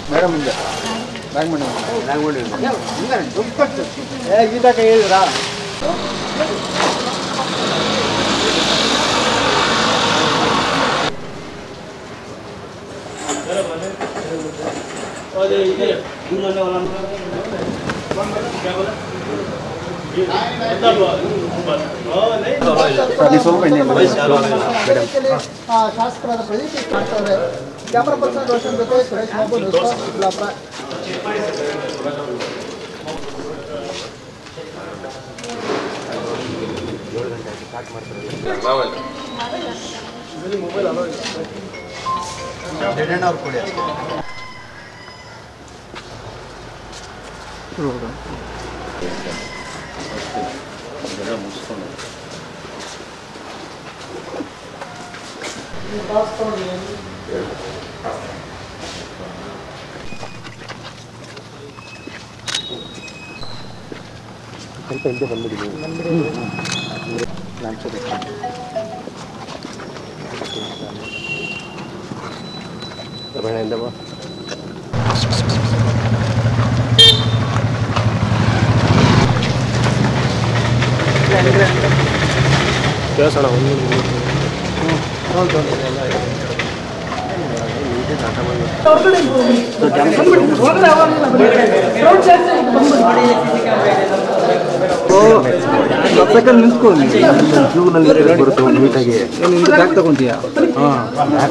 Madam ಮುಂದೆ ನಾಗಮಣಿ ನಾಗಮಣಿ ಏ ಗೀತಾ ಕೈ ಹೇಳಿದ್ರಾ ನೀವು ಸ್ವಲ್ಪ ಹಿಂದೆ ಶಾಸಕರಾದ ಪ್ರದೀಪ್ ಇಷ್ಟು ಮಾಡ್ತಾರೆ ಕ್ಯಾಮರಾ ಪರ್ಸನ್ ರೋಷನ್ ಜೊತೆ ಸುರೇಶ್ ಬಾಬು ನುಸ್ರಾ ಗುಲಾಬ್ರ ಅವ್ರು ಕೊಡಿ ಅಷ್ಟೇ ಸೆಕೆಂಡ್ ನಿಂತ್ಕೊಂಡು ಕ್ಯೂನಲ್ಲಿ ಬರುತ್ತೆ ಒಂದು ನೀಟಾಗಿ ನೀನು ಬ್ಯಾಗ್ ತಗೊಂತೀಯಾ ಹಾಂ ಬ್ಯಾಗ್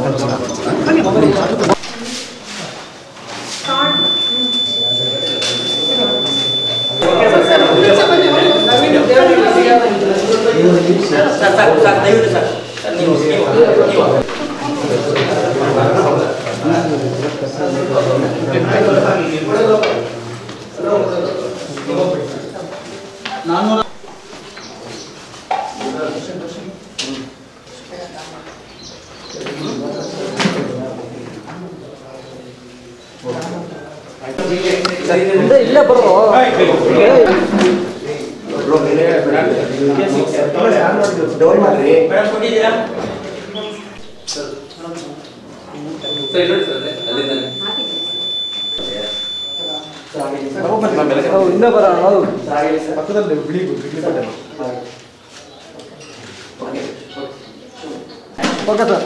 ಹಿಂದೆ ಬರೋಣ ಪಕ್ಕದಲ್ಲಿ ಬಿಳಿ ಬಿಳಿ ಬಟ್ಟೆ ಓಕೆ ಸರ್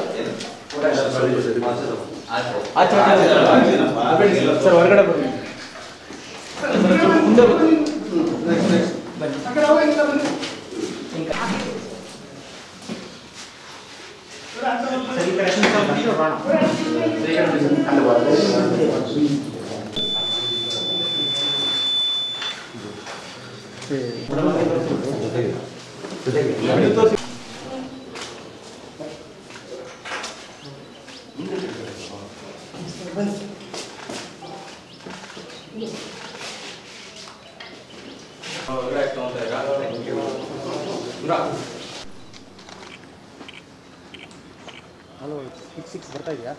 ಸರ್ ಹೊರಗಡೆ ಬನ್ನಿ ಮುಂದೆ ಬನ್ನಿ. ಹಲೋ ಸಿಕ್ಸ್ ಸಿಕ್ಸ್ ಬರ್ತಾ ಇದೆಯಾ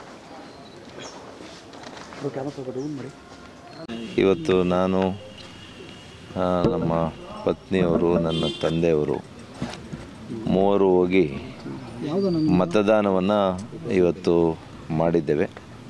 ಕ್ಯಾಮರಾ ಸ್ವಲ್ಪ ಡೌನ್ ಮಾಡಿ ಇವತ್ತು ನಾನು ಆ, ನಮ್ಮ ಪತ್ನಿಯವರು ನನ್ನ ತಂದೆಯವರು ಮೂವರು ಹೋಗಿ ಮತದಾನವನ್ನು ಇವತ್ತು ಮಾಡಿದ್ದೇವೆ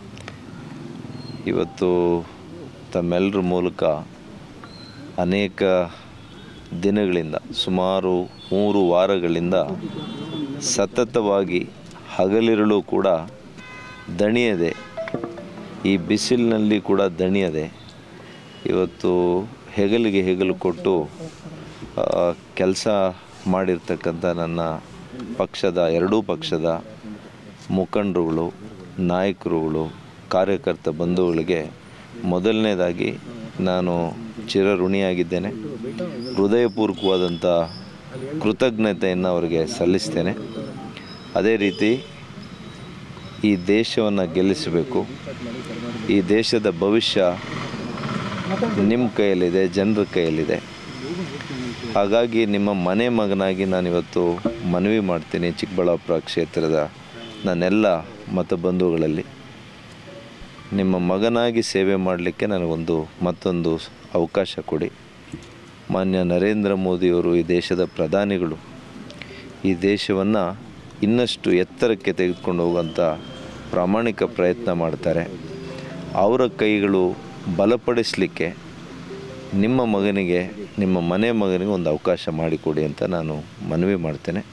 ಇವತ್ತು ತಮ್ಮೆಲ್ಲರ ಮೂಲಕ ಅನೇಕ ದಿನಗಳಿಂದ ಸುಮಾರು ಮೂರು ವಾರಗಳಿಂದ ಸತತವಾಗಿ ಹಗಲಿರುಳು ಕೂಡ ದಣಿಯದೆ ಈ ಬಿಸಿಲಿನಲ್ಲಿ ಕೂಡ ದಣಿಯದೆ ಇವತ್ತು ಹೆಗಲಿಗೆ ಹೆಗಲು ಕೊಟ್ಟು ಕೆಲಸ ಮಾಡಿರ್ತಕ್ಕಂಥ ನನ್ನ ಪಕ್ಷದ ಎರಡೂ ಪಕ್ಷದ ಮುಖಂಡರುಗಳು ನಾಯಕರುಗಳು ಕಾರ್ಯಕರ್ತ ಬಂಧುಗಳಿಗೆ ಮೊದಲನೇದಾಗಿ ನಾನು ಚಿರಋಣಿಯಾಗಿದ್ದೇನೆ ಹೃದಯಪೂರ್ವಕವಾದಂಥ ಕೃತಜ್ಞತೆಯನ್ನು ಅವರಿಗೆ ಸಲ್ಲಿಸ್ತೇನೆ ಅದೇ ರೀತಿ ಈ ದೇಶವನ್ನು ಗೆಲ್ಲಿಸಬೇಕು ಈ ದೇಶದ ಭವಿಷ್ಯ ನಿಮ್ಮ ಕೈಯಲ್ಲಿದೆ ಜನರ ಕೈಯಲ್ಲಿದೆ ಹಾಗಾಗಿ ನಿಮ್ಮ ಮನೆ ಮಗನಾಗಿ ನಾನಿವತ್ತು ಮನವಿ ಮಾಡ್ತೀನಿ ಚಿಕ್ಕಬಳ್ಳಾಪುರ ಕ್ಷೇತ್ರದ ನನ್ನೆಲ್ಲ ಮತಬಂಧುಗಳಲ್ಲಿ ನಿಮ್ಮ ಮಗನಾಗಿ ಸೇವೆ ಮಾಡಲಿಕ್ಕೆ ನನಗೊಂದು ಮತ್ತೊಂದು ಅವಕಾಶ ಕೊಡಿ ಮಾನ್ಯ ನರೇಂದ್ರ ಮೋದಿಯವರು ಈ ದೇಶದ ಪ್ರಧಾನಿಗಳು ಈ ದೇಶವನ್ನು ಇನ್ನಷ್ಟು ಎತ್ತರಕ್ಕೆ ತೆಗೆದುಕೊಂಡು ಹೋಗುವಂಥ ಪ್ರಾಮಾಣಿಕ ಪ್ರಯತ್ನ ಮಾಡ್ತಾರೆ ಅವರ ಕೈಗಳು ಬಲಪಡಿಸಲಿಕ್ಕೆ ನಿಮ್ಮ ಮಗನಿಗೆ ನಿಮ್ಮ ಮನೆ ಮಗನಿಗೆ ಒಂದು ಅವಕಾಶ ಮಾಡಿಕೊಡಿ ಅಂತ ನಾನು ಮನವಿ ಮಾಡ್ತೇನೆ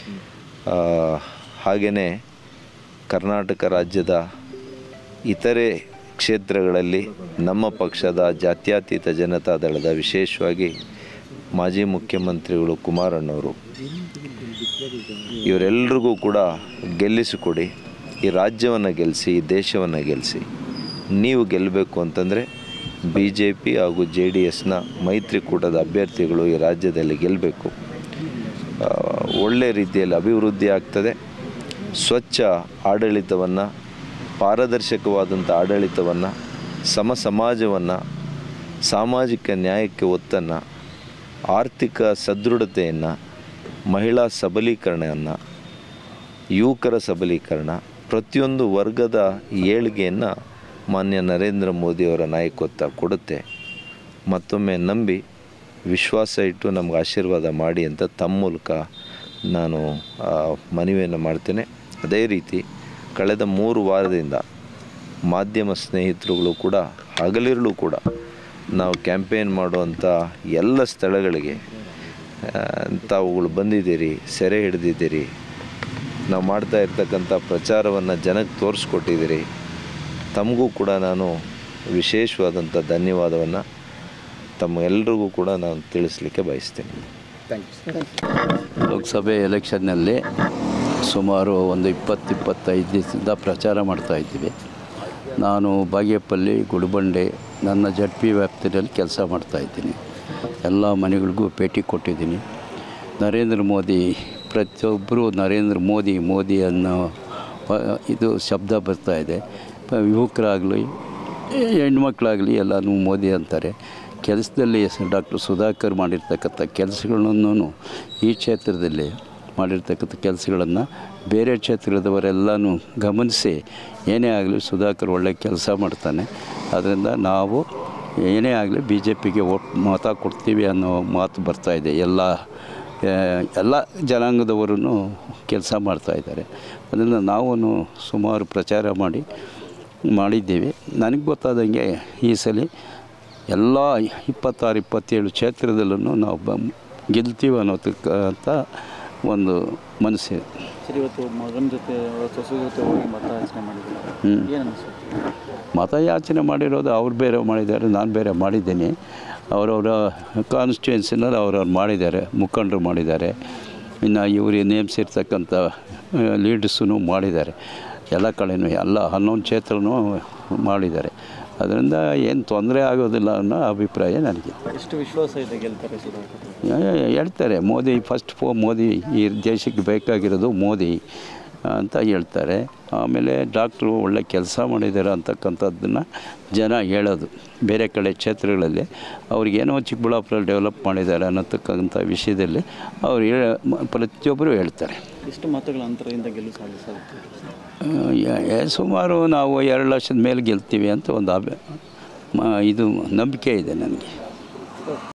ಹಾಗೆಯೇ ಕರ್ನಾಟಕ ರಾಜ್ಯದ ಇತರೆ ಕ್ಷೇತ್ರಗಳಲ್ಲಿ ನಮ್ಮ ಪಕ್ಷದ ಜಾತ್ಯತೀತ ಜನತಾ ದಳದ ವಿಶೇಷವಾಗಿ ಮಾಜಿ ಮುಖ್ಯಮಂತ್ರಿಗಳು ಕುಮಾರಣ್ಣವರು ಇವರೆಲ್ಲರಿಗೂ ಕೂಡ ಗೆಲ್ಲಿಸಿಕೊಡಿ ಈ ರಾಜ್ಯವನ್ನು ಗೆಲ್ಲಿಸಿ ಈ ದೇಶವನ್ನು ಗೆಲ್ಲಿಸಿ ನೀವು ಗೆಲ್ಲಬೇಕು ಅಂತಂದರೆ ಬಿ ಜೆ ಪಿ ಹಾಗೂ ಜೆ ಡಿ ಎಸ್ನ ಮೈತ್ರಿಕೂಟದ ಅಭ್ಯರ್ಥಿಗಳು ಈ ರಾಜ್ಯದಲ್ಲಿ ಗೆಲ್ಲಬೇಕು ಆ, ಒಳ್ಳೆ ರೀತಿಯಲ್ಲಿ ಅಭಿವೃದ್ಧಿ ಆಗ್ತದೆ ಸ್ವಚ್ಛ ಆಡಳಿತವನ್ನು ಪಾರದರ್ಶಕವಾದಂಥ ಆಡಳಿತವನ್ನು ಸಮ ಸಮಾಜವನ್ನು ಸಾಮಾಜಿಕ ನ್ಯಾಯಕ್ಕೆ ಒತ್ತನ್ನು ಆರ್ಥಿಕ ಸದೃಢತೆಯನ್ನು ಮಹಿಳಾ ಸಬಲೀಕರಣವನ್ನು ಯುವಕರ ಸಬಲೀಕರಣ ಪ್ರತಿಯೊಂದು ವರ್ಗದ ಏಳಿಗೆಯನ್ನು ಮಾನ್ಯ ನರೇಂದ್ರ ಮೋದಿಯವರ ನಾಯಕತ್ವ ಕೊಡುತ್ತೆ ಮತ್ತೊಮ್ಮೆ ನಂಬಿ ವಿಶ್ವಾಸ ಇಟ್ಟು ನಮ್ಗೆ ಆಶೀರ್ವಾದ ಮಾಡಿ ಅಂತ ತಮ್ಮ ಮೂಲಕ ನಾನು ಆ, ಮನವಿಯನ್ನು ಮಾಡ್ತೇನೆ ಅದೇ ರೀತಿ ಕಳೆದ ಮೂರು ವಾರದಿಂದ ಮಾಧ್ಯಮ ಸ್ನೇಹಿತರುಗಳು ಕೂಡ ಹಗಲಿರುಳು ಕೂಡ ನಾವು ಕ್ಯಾಂಪೇನ್ ಮಾಡುವಂಥ ಎಲ್ಲ ಸ್ಥಳಗಳಿಗೆ ಆ, ತಾವುಗಳು ಬಂದಿದ್ದೀರಿ ಸೆರೆ ಹಿಡಿದಿದ್ದೀರಿ ನಾವು ಮಾಡ್ತಾ ಇರ್ತಕ್ಕಂಥ ಪ್ರಚಾರವನ್ನು ಜನಕ್ಕೆ ತೋರಿಸ್ಕೊಟ್ಟಿದ್ದೀರಿ ತಮಗೂ ಕೂಡ ನಾನು ವಿಶೇಷವಾದಂಥ ಧನ್ಯವಾದವನ್ನು ತಮ್ಮೆಲ್ಲರಿಗೂ ಕೂಡ ನಾನು ತಿಳಿಸ್ಲಿಕ್ಕೆ ಬಯಸ್ತೇನೆ ಲೋಕಸಭೆ ಎಲೆಕ್ಷನ್ನಲ್ಲಿ ಸುಮಾರು ಒಂದು ಇಪ್ಪತ್ತು ಇಪ್ಪತ್ತೈದು ದಿವಸದಿಂದ ಪ್ರಚಾರ ಮಾಡ್ತಾ ಇದ್ದೀವಿ ನಾನು ಬಾಗೇಪಲ್ಲಿ ಗುಡಿಬಂಡೆ ನನ್ನ ಜಡ್ ಪಿ ವ್ಯಾಪ್ತಿಯಲ್ಲಿ ಕೆಲಸ ಮಾಡ್ತಾಯಿದ್ದೀನಿ ಎಲ್ಲ ಮನೆಗಳಿಗೂ ಭೇಟಿ ಕೊಟ್ಟಿದ್ದೀನಿ ನರೇಂದ್ರ ಮೋದಿ ಪ್ರತಿಯೊಬ್ಬರು ನರೇಂದ್ರ ಮೋದಿ ಮೋದಿ ಅನ್ನೋ ಪ- ಇದು ಶಬ್ದ ಬರ್ತಾ ಇದೆ ಪ- ಯುವಕರಾಗಲಿ ಹೆಣ್ಮಕ್ಳಾಗಲಿ ಎಲ್ಲನೂ ಮೋದಿ ಅಂತಾರೆ ಕೆಲಸದಲ್ಲಿ ಡಾಕ್ಟರ್ ಸುಧಾಕರ್ ಮಾಡಿರ್ತಕ್ಕಂಥ ಕೆಲಸಗಳನ್ನು ಈ ಕ್ಷೇತ್ರದಲ್ಲಿ ಮಾಡಿರ್ತಕ್ಕಂಥ ಕೆಲಸಗಳನ್ನು ಬೇರೆ ಕ್ಷೇತ್ರದವರೆಲ್ಲನೂ ಗಮನಿಸಿ ಏನೇ ಆಗಲಿ ಸುಧಾಕರ್ ಒಳ್ಳೆ ಕೆಲಸ ಮಾಡ್ತಾನೆ ಅದರಿಂದ ನಾವು ಏನೇ ಆಗಲಿ ಬಿ ಜೆ ಪಿಗೆ ಒಟ್ಟು ಮತ ಕೊಡ್ತೀವಿ ಅನ್ನೋ ಮಾತು ಬರ್ತಾಯಿದೆ ಎಲ್ಲ ಆ, ಎಲ್ಲ ಜನಾಂಗದವರು ಕೆಲಸ ಮಾಡ್ತಾಯಿದ್ದಾರೆ ಅದರಿಂದ ನಾವು ಸುಮಾರು ಪ್ರಚಾರ ಮಾಡಿ ಮಾಡಿದ್ದೀವಿ ನನಗೆ ಗೊತ್ತಾದಂಗೆ ಈ ಸಲ ಎಲ್ಲ ಇಪ್ಪತ್ತಾರು ಇಪ್ಪತ್ತೇಳು ಕ್ಷೇತ್ರದಲ್ಲೂ ನಾವು ಬ ಗೆಲ್ತೀವಿ ಅನ್ನೋದಕ್ಕಂಥ ಒಂದು ಮನಸ್ಸಿದೆ ಸರಿ ಇವತ್ತು ಮಗನ ಜೊತೆ ಸೊಸೆ ಜೊತೆ ಹೋಗಿ ಮತ ಯಾಚನೆ ಮಾಡಿದ್ದಾರೆ ಹ್ಮ್. ಏನು ಅನಿಸುತ್ತೆ ಮತಯಾಚನೆ ಮಾಡಿರೋದು ಅವ್ರು ಬೇರೆ ಮಾಡಿದ್ದಾರೆ ನಾನು ಬೇರೆ ಮಾಡಿದ್ದೀನಿ ಅವರವರ ಕಾನ್ಸ್ಟಿಟ್ಯೂನ್ಸಿನಲ್ಲಿ ಅವ್ರವ್ರು ಮಾಡಿದ್ದಾರೆ ಮುಖಂಡರು ಮಾಡಿದ್ದಾರೆ ಇನ್ನು ಇವರು ನೇಮಿಸಿರ್ತಕ್ಕಂಥ ಲೀಡರ್ಸೂ ಮಾಡಿದ್ದಾರೆ ಎಲ್ಲ ಕಡೆನೂ ಎಲ್ಲ ಹನ್ನೊಂದು ಕ್ಷೇತ್ರನೂ ಮಾಡಿದ್ದಾರೆ ಅದರಿಂದ ಏನು ತೊಂದರೆ ಆಗೋದಿಲ್ಲ ಅನ್ನೋ ಅಭಿಪ್ರಾಯ ನನಗೆ ಎಷ್ಟು ವಿಶ್ವಾಸ ಇದೆ ಗೆಲ್ತಾರೆ ಸುಧಾಕರ್ ಏ- ಹೇಳ್ತಾರೆ ಮೋದಿ ಫಸ್ಟ್ ಫೋ ಮೋದಿ ಈ ದೇಶಕ್ಕೆ ಬೇಕಾಗಿರೋದು ಮೋದಿ ಅಂತ ಹೇಳ್ತಾರೆ ಆಮೇಲೆ ಡಾಕ್ಟ್ರು ಒಳ್ಳೆ ಕೆಲಸ ಮಾಡಿದ್ದಾರೆ ಅಂತಕ್ಕಂಥದ್ದನ್ನು ಜನ ಹೇಳೋದು ಬೇರೆ ಕಡೆ ಕ್ಷೇತ್ರಗಳಲ್ಲಿ ಅವ್ರಿಗೇನೋ ಚಿಕ್ಕಬಳ್ಳಾಪುರಲ್ಲಿ ಡೆವಲಪ್ ಮಾಡಿದ್ದಾರೆ ಅನ್ನತಕ್ಕಂಥ ವಿಷಯದಲ್ಲಿ ಅವ್ರು ಹೇಳ ಪ್ರತಿಯೊಬ್ಬರು ಹೇಳ್ತಾರೆ ಎಷ್ಟು ಮತಗಳ ಅಂತರದಿಂದ ಗೆಲ್ಲು ಸಾಧಿಸಾಗುತ್ತೆ ಆ, ಯ- ಯ- ಸುಮಾರು ನಾವು ಎರಡು ಲಕ್ಷದ ಮೇಲೆ ಗೆಲ್ತೀವಿ ಅಂತ ಒಂದು ಅಭಿ ಮ- ಇದು ನಂಬಿಕೆ ಇದೆ ನನಗೆ